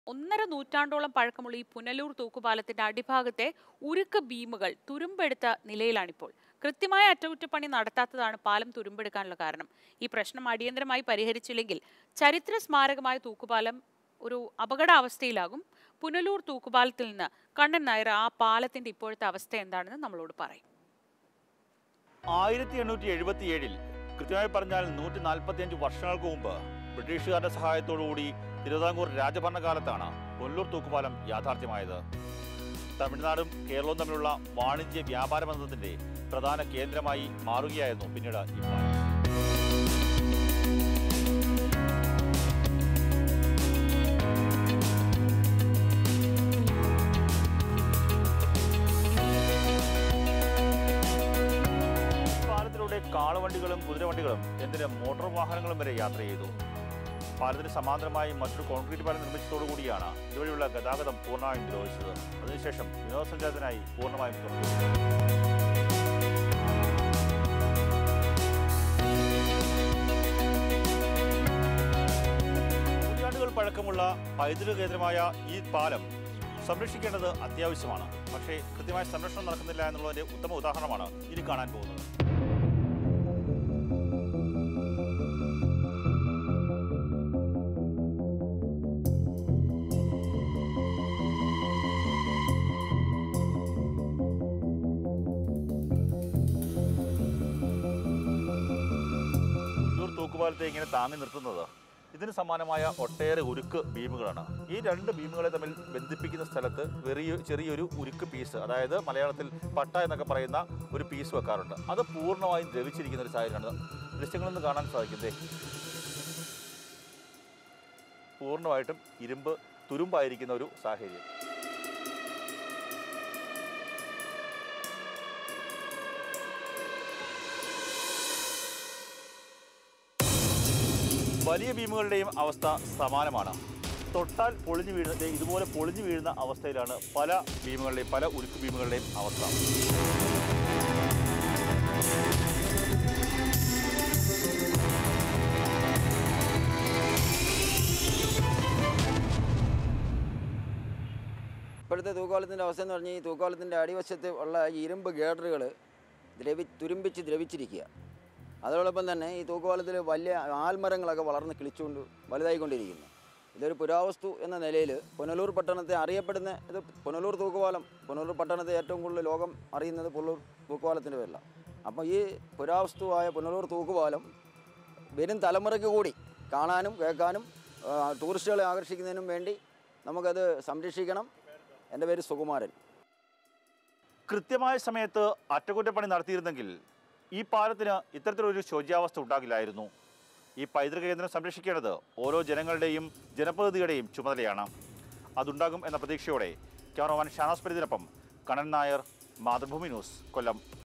ഒന്നര നൂറ്റാണ്ടോളം പഴക്കമുള്ള ഈ പുനലൂർ തൂക്കുപാലത്തിന്റെ അടിഭാഗത്തെ ഉരുക്ക് ബീമുകൾ തുരുമ്പെടുത്ത നിലയിലാണിപ്പോൾ കൃത്യമായ അറ്റകുറ്റപ്പണി നടത്താത്തതാണ് പാലം തുരുമ്പെടുക്കാനുള്ള കാരണം ഈ പ്രശ്നം അടിയന്തരമായി പരിഹരിച്ചില്ലെങ്കിൽ ചരിത്ര സ്മാരകമായ തൂക്കുപാലം ഒരു അപകടാവസ്ഥയിലാകും പുനലൂർ തൂക്കുപാലത്തിൽ നിന്ന് കണ്ണൻ നായർ ആ പാലത്തിന്റെ ഇപ്പോഴത്തെ അവസ്ഥ എന്താണെന്ന് നമ്മളോട് പറയും ആയിരത്തി എണ്ണൂറ്റി എഴുപത്തി ഏഴിൽ കൃത്യമായി പറഞ്ഞാൽ നൂറ്റി നാൽപ്പത്തിയഞ്ച് വർഷങ്ങൾക്ക് മുമ്പ് ബ്രിട്ടീഷുകാരുടെ സഹായത്തോടുകൂടി തിരുവിതാംകൂർ രാജഭരണകാലത്താണ് കൊല്ലൂർ തൂക്കുപാലം യാഥാർത്ഥ്യമായത് തമിഴ്നാടും കേരളവും തമ്മിലുള്ള വാണിജ്യ വ്യാപാര ബന്ധത്തിന്റെ പ്രധാന കേന്ദ്രമായി മാറുകയായിരുന്നു പിന്നീട് ഈ പാലം പാലത്തിലൂടെ കാളവണ്ടികളും കുതിരവണ്ടികളും എന്തിന് മോട്ടോർ വാഹനങ്ങളും വരെ യാത്ര ചെയ്തു പാലത്തിന് സമാന്തരമായി മറ്റൊരു കോൺക്രീറ്റ് പാലം നിർമ്മിച്ചതോടുകൂടിയാണ് ഇതുവഴിയുള്ള ഗതാഗതം പൂർണ്ണമായും നിരോധിച്ചത് അതിനുശേഷം വിനോദസഞ്ചാരത്തിനായി പൂർണ്ണമായും തുറന്നു നൂറ്റാണ്ടുകൾ പഴക്കമുള്ള പൈതൃക കേന്ദ്രമായ ഈ പാലം സംരക്ഷിക്കേണ്ടത് അത്യാവശ്യമാണ് പക്ഷേ കൃത്യമായ സംരക്ഷണം നടക്കുന്നില്ല എന്നുള്ളതിന്റെ ഉത്തമ ഉദാഹരണമാണ് ഇനി കാണാൻ പോകുന്നത് പുല്ലൂർ തൂക്കുപാലത്തെ ഇങ്ങനെ താങ്ങി നിർത്തുന്നത് ഇതിന് സമാനമായ ഒട്ടേറെ ഉരുക്ക് ബീമുകളാണ് ഈ രണ്ട് ബീമുകളെ തമ്മിൽ ബന്ധിപ്പിക്കുന്ന സ്ഥലത്ത് വെറിയ ചെറിയൊരു ഉരുക്ക് പീസ് അതായത് മലയാളത്തിൽ പട്ട എന്നൊക്കെ പറയുന്ന ഒരു പീസ് വെക്കാറുണ്ട് അത് പൂർണ്ണമായും ദ്രവിച്ചിരിക്കുന്ന ഒരു സാഹചര്യമാണ് ദൃശ്യങ്ങളിൽ നിന്ന് കാണാൻ സാധിക്കുന്നേ പൂർണ്ണമായിട്ടും ഇരുമ്പ് തുരുമ്പായിരിക്കുന്ന ഒരു സാഹചര്യം വലിയ ബീമുകളുടെയും അവസ്ഥ സമാനമാണ് തൊട്ടാൽ പൊളിഞ്ഞു വീഴുന്ന ദേ ഇതുപോലെ പൊളിഞ്ഞു വീഴുന്ന അവസ്ഥയിലാണ് പല ബീമുകളുടെയും പല ഉരുക്ക് ബീമുകളുടെയും അവസ്ഥ ഇപ്പോഴത്തെ തൂക്കോലത്തിൻ്റെ അവസ്ഥ എന്ന് പറഞ്ഞാൽ ഈ തൂക്കോലത്തിൻ്റെ അടിവശത്ത് ഉള്ള ഈ ഇരുമ്പ് ഗേഡറുകൾ ദ്രവി തുരുമ്പിച്ച് ദ്രവിച്ചിരിക്കുക അതോടൊപ്പം തന്നെ ഈ തൂക്കുപാലത്തിൽ വലിയ ആൽമരങ്ങളൊക്കെ വളർന്ന് കിളിച്ചുകൊണ്ട് വലുതായിക്കൊണ്ടിരിക്കുന്നു ഇതൊരു പുരാവസ്തു എന്ന നിലയിൽ പുനലൂർ പട്ടണത്തെ അറിയപ്പെടുന്ന ഇത് പുനലൂർ തൂക്കുപാലം പുനലൂർ പട്ടണത്തെ ഏറ്റവും കൂടുതൽ ലോകം അറിയുന്നത് പുനലൂർ തൂക്കുപാലത്തിൻ്റെ പേരിലാണ് അപ്പോൾ ഈ പുരാവസ്തുവായ പുനലൂർ തൂക്കുപാലം വരും തലമുറയ്ക്ക് കൂടി കാണാനും കേൾക്കാനും ആ, ടൂറിസ്റ്റുകളെ ആകർഷിക്കുന്നതിനും വേണ്ടി നമുക്കത് സംരക്ഷിക്കണം എൻ്റെ പേര് സുകുമാരൻ കൃത്യമായ സമയത്ത് അറ്റകുറ്റപ്പണി നടത്തിയിരുന്നെങ്കിൽ ഈ പാലത്തിന് ഇത്തരത്തിലൊരു ശോച്യാവസ്ഥ ഉണ്ടാകില്ലായിരുന്നു ഈ പൈതൃക കേന്ദ്രം സംരക്ഷിക്കേണ്ടത് ഓരോ ജനങ്ങളുടെയും ജനപ്രതിനിധിയുടെയും ചുമതലയാണ് അതുണ്ടാകും എന്ന പ്രതീക്ഷയോടെ ക്യാമറമാൻ ഷാനാസ് പരിതിനൊപ്പം കണ്ണൻ നായർ മാതൃഭൂമി ന്യൂസ് കൊല്ലം